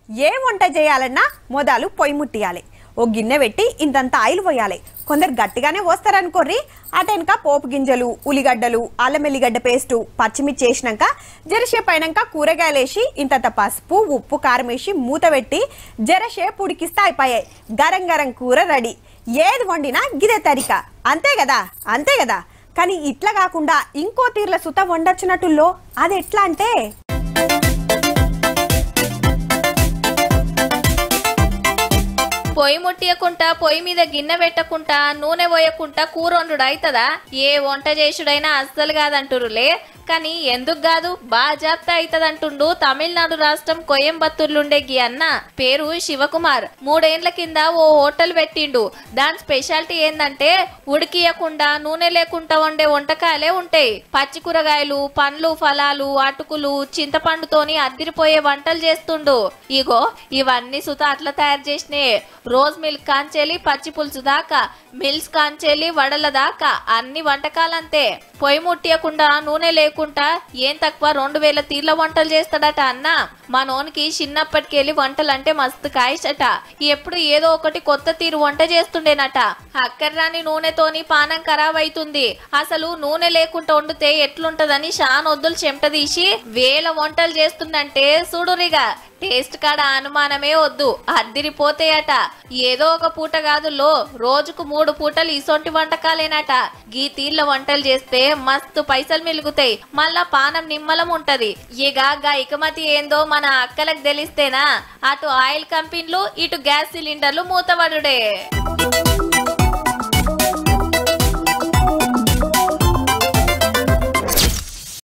ఏ వంట చేయాలన్నా మొదలు పొయ్యి ముట్టియాలి ఓ గిన్నె పెట్టి ఇంతంత ఆయిల్ పోయాలి కొందరు గట్టిగానే పోస్తారనుకోర్రి అటెనక పోపు గింజలు ఉల్లిగడ్డలు అల్లం ఎల్లిగడ్డ పేస్టు పచ్చిమిర్చి వేసినాక జరసేపు అయినాక కూరగాయలు వేసి ఇంతంత పసుపు ఉప్పు కారం వేసి మూత పెట్టి జరసేపు ఉడికిస్తే అయిపోయాయి గరం గరం కూర రెడీ ఏది వండినా గిదే తరిక అంతే కదా అంతే కదా కానీ ఇట్లా కాకుండా ఇంకో తీర్ల సుత వండొచ్చినట్టుల్లో అది ఎట్లా అంటే పొయ్యి ముట్టియకుంటా పొయ్యి మీద గిన్నె పెట్టకుంటా నూనె పోయకుంటా కూర వండుడు అవుతుందా ఏ వంట చేసుడైనా అస్సలు కాదంటురులే కానీ ఎందుకు కాదు బాజాప్తా అవుతుందంటుండు తమిళనాడు రాష్ట్రం కోయంబత్తూర్లుండే గీ అన్న పేరు శివకుమార్ మూడేండ్ల కింద ఓ హోటల్ పెట్టిండు దాని స్పెషాలిటీ ఏందంటే ఉడికియకుండా నూనె లేకుండా వండే వంటకాలే ఉంటాయి పచ్చి కూరగాయలు పండ్లు ఫలాలు అటుకులు చింతపండుతోని అద్దిరిపోయే వంటలు చేస్తుండు ఇగో ఇవన్నీ సుత అట్లా తయారు చేసినే రోజ్ మిల్క్ కాంచేలి పచ్చి పులుసు దాకా మిల్స్ కాంచేలి వడల దాకా అన్ని వంటకాలంతే పొయ్యి ముట్టియకుండా నూనె లేకుండా ఏం తక్కువ రెండు వేల తీర్ల వంటలు చేస్తాడట అన్న మా నోనికి చిన్నప్పటికెళ్ళి వంటలు అంటే మస్తు కాయిషట ఎప్పుడు ఏదో ఒకటి కొత్త తీరు వంట చేస్తుండేనట అక్కర్రాని నూనెతోని పానం ఖరాబ్ అవుతుంది అసలు నూనె లేకుండా వండితే ఎట్లుంటదని షానొద్దులు చెమట తీసి వేల వంటలు చేస్తుందంటే చూడురిగా టేస్ట్ కాడ అనుమానమే వద్దు అద్దిరిపోతాయట ఏదో ఒక పూట కాదు లో రోజుకు మూడు పూటలు ఇసొంటి వంటకాలేనట గీ తీర్ల వంటలు చేస్తే మస్తు పైసలు మిలుగుతాయి మళ్ళా పానం నిమ్మలం ఉంటది ఇక గా ఇకమతి ఏందో మన అక్కలకు తెలిస్తేనా అటు ఆయిల్ కంపెనీలు ఇటు గ్యాస్ సిలిండర్లు మూతవడుడే